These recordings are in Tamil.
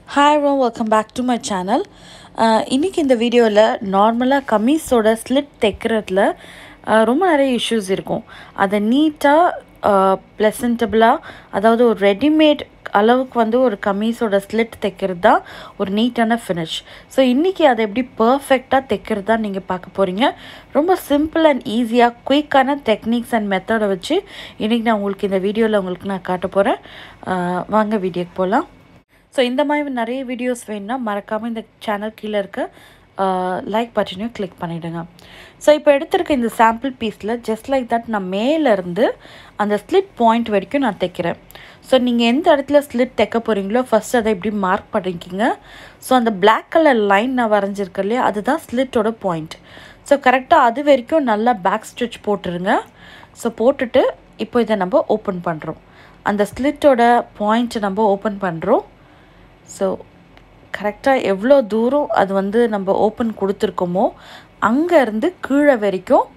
ஹாய் ரோம் welcome back to my channel இன்றைக்கி இந்த வீடியோவில் நார்மலாக கமீஸோட ஸ்லிட் தைக்கிறதுல uh, ரொம்ப நிறைய இஷ்யூஸ் இருக்கும் அதை நீட்டாக ப்ளசன்டபுளாக அதாவது ஒரு ரெடிமேட் அளவுக்கு வந்து ஒரு கமீஸோட ஸ்லிட் தைக்கிறது தான் ஒரு நீட்டான ஃபினிஷ் ஸோ இன்றைக்கி அதை எப்படி பர்ஃபெக்டாக தைக்கிறது தான் நீங்கள் பார்க்க போகிறீங்க ரொம்ப சிம்பிள் அண்ட் ஈஸியாக குயிக்கான டெக்னிக்ஸ் அண்ட் மெத்தடை வச்சு இன்றைக்கி நான் உங்களுக்கு இந்த வீடியோவில் உங்களுக்கு நான் காட்ட போகிறேன் வாங்க வீடியோக்கு போகலாம் ஸோ இந்த மாதிரி நிறைய வீடியோஸ் வேணும்னா மறக்காமல் இந்த சேனல் கீழே இருக்க லைக் பட்டனையும் கிளிக் பண்ணிவிடுங்க ஸோ இப்போ எடுத்திருக்க இந்த சாம்பிள் பீஸில் ஜஸ்ட் லைக் தட் நான் மேலேருந்து அந்த ஸ்லிட் பாயிண்ட் வரைக்கும் நான் தைக்கிறேன் ஸோ நீங்கள் எந்த இடத்துல ஸ்லிட் தைக்க போகிறீங்களோ ஃபஸ்ட் அதை இப்படி மார்க் பண்ணிக்கிங்க ஸோ அந்த பிளாக் கலர் லைன் நான் வரைஞ்சிருக்கேன் இல்லையா அதுதான் ஸ்லிட்டோட பாயிண்ட் ஸோ கரெக்டாக அது வரைக்கும் நல்லா பேக் ஸ்டிச் போட்டுருங்க ஸோ போட்டுட்டு இப்போ இதை நம்ம ஓப்பன் பண்ணுறோம் அந்த ஸ்லிட்டோட பாயிண்ட்டை நம்ம ஓப்பன் பண்ணுறோம் ஸோ கரெக்டாக எவ்வளோ தூரம் அது வந்து நம்ம ஓப்பன் கொடுத்துருக்கோமோ அங்கேருந்து கீழே வரைக்கும்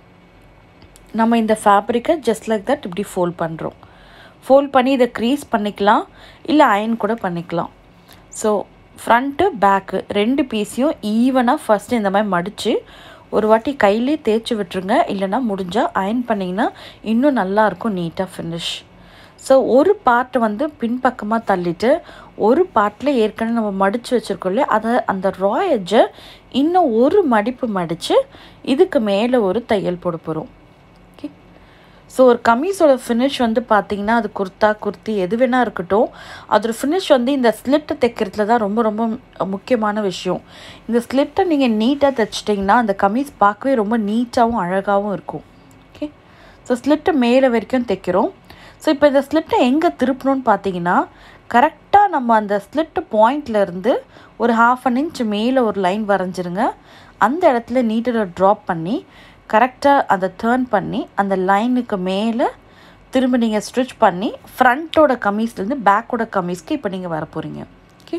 நம்ம இந்த ஃபேப்ரிக்கை ஜஸ்ட் லைக் தட் இப்படி ஃபோல்ட் பண்ணுறோம் ஃபோல்ட் பண்ணி இதை க்ரீஸ் பண்ணிக்கலாம் இல்லை அயன் கூட பண்ணிக்கலாம் ஸோ ஃப்ரண்ட்டு பேக்கு ரெண்டு பீஸையும் ஈவனாக ஃபஸ்ட்டு இந்த மாதிரி மடித்து ஒரு வாட்டி கையிலே தேய்ச்சி விட்டுருங்க இல்லைனா முடிஞ்சால் அயன் பண்ணிங்கன்னா இன்னும் நல்லாயிருக்கும் நீட்டாக ஃபினிஷ் ஸோ ஒரு பார்ட்டை வந்து பின்பக்கமாக தள்ளிட்டு ஒரு பார்ட்டில் ஏற்கனவே நம்ம மடித்து வச்சுருக்கோம் இல்லையா அதை அந்த ரா எட்ஜை இன்னும் ஒரு மடிப்பு மடித்து இதுக்கு மேலே ஒரு தையல் போட போகிறோம் ஓகே ஸோ ஒரு கமீஸோட ஃபினிஷ் வந்து பார்த்திங்கன்னா அது குர்த்தா குர்த்தி எது வேணால் இருக்கட்டும் அதோட ஃபினிஷ் வந்து இந்த ஸ்லிட்டை தைக்கிறதுல தான் ரொம்ப ரொம்ப முக்கியமான விஷயம் இந்த ஸ்லிட்டை நீங்கள் நீட்டாக தைச்சிட்டிங்கன்னா அந்த கமீஸ் பார்க்கவே ரொம்ப நீட்டாகவும் அழகாகவும் இருக்கும் ஓகே ஸோ ஸ்லிட்டை மேலே வரைக்கும் தைக்கிறோம் ஸோ இப்போ இந்த ஸ்லிட்டை எங்கே திருப்பணும்னு பார்த்தீங்கன்னா கரெக்டாக நம்ம அந்த ஸ்லிட்டு பாயிண்ட்லேருந்து ஒரு ஹாஃப் அன் இன்ச் மேலே ஒரு லைன் வரைஞ்சிருங்க அந்த இடத்துல நீட்டில் ட்ராப் பண்ணி கரெக்டாக அதை டேர்ன் பண்ணி அந்த லைனுக்கு மேலே திரும்ப நீங்கள் ஸ்டிச் பண்ணி ஃப்ரண்ட்டோட கமீஸ்லேருந்து பேக்கோட கமீஸ்க்கு இப்போ நீங்கள் வர போகிறீங்க ஓகே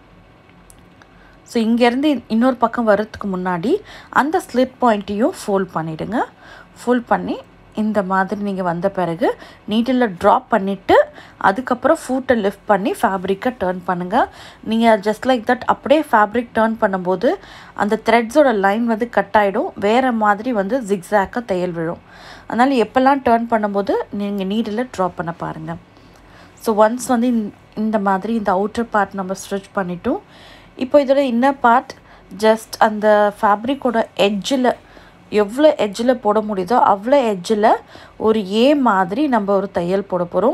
ஸோ இங்கேருந்து இன்னொரு பக்கம் வர்றதுக்கு முன்னாடி அந்த ஸ்லிட் பாயிண்ட்டையும் ஃபோல்ட் பண்ணிவிடுங்க ஃபோல்ட் பண்ணி இந்த மாதிரி நீங்கள் வந்த பிறகு நீட்டில் ட்ராப் பண்ணிவிட்டு அதுக்கப்புறம் ஃபூட்டை லிஃப்ட் பண்ணி ஃபேப்ரிக்கை டேர்ன் பண்ணுங்கள் நீங்கள் ஜஸ்ட் லைக் தட் அப்படியே ஃபேப்ரிக் டேர்ன் பண்ணும்போது அந்த த்ரெட்ஸோட லைன் வந்து கட் ஆகிடும் வேறு மாதிரி வந்து ஜிக்ஸாக்காக தையல் விழும் அதனால் எப்போல்லாம் டேர்ன் பண்ணும்போது நீங்கள் நீடில் ட்ராப் பண்ண பாருங்கள் ஸோ ஒன்ஸ் வந்து இந்த மாதிரி இந்த அவுட்டர் பார்ட் நம்ம ஸ்ட்ரிச் பண்ணிட்டோம் இப்போ இதோட இன்னர் பார்ட் ஜஸ்ட் அந்த ஃபேப்ரிக்கோட எட்ஜில் எவ்வளோ எட்ஜில் போட முடியுதோ அவ்வளோ எட்ஜில் ஒரு ஏ மாதிரி நம்ம ஒரு தையல் போட போகிறோம்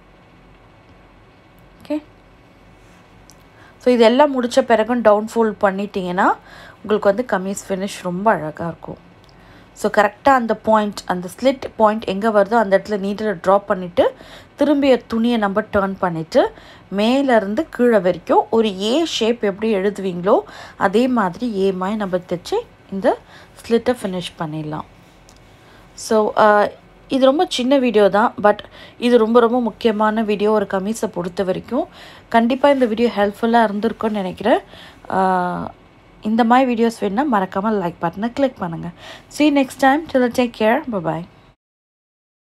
ஓகே ஸோ இதெல்லாம் முடித்த பிறகும் டவுன் ஃபோல்ட் பண்ணிட்டீங்கன்னா உங்களுக்கு வந்து கமீஸ் ஃபினிஷ் ரொம்ப அழகாக இருக்கும் ஸோ கரெக்டாக அந்த பாயிண்ட் அந்த ஸ்லிட் பாயிண்ட் எங்கே வருதோ அந்த இடத்துல நீட்டில் ட்ராப் பண்ணிவிட்டு திரும்பிய துணியை நம்ம டேர்ன் பண்ணிவிட்டு மேலேருந்து கீழே வரைக்கும் ஒரு ஏ ஷேப் எப்படி எழுதுவீங்களோ அதே மாதிரி ஏ மாதிரி நம்ம தைச்சி இந்த ஸ்லிட்டை ஃபினிஷ் பண்ணிடலாம் ஸோ இது ரொம்ப சின்ன வீடியோ தான் பட் இது ரொம்ப ரொம்ப முக்கியமான வீடியோ ஒரு கமீஸை பொறுத்த வரைக்கும் கண்டிப்பாக இந்த வீடியோ ஹெல்ப்ஃபுல்லாக இருந்திருக்கும்னு நினைக்கிறேன் இந்த மாதிரி வீடியோஸ் வேணுன்னா மறக்காமல் லைக் பட்டனை கிளிக் பண்ணுங்கள் see next time till take care பாய்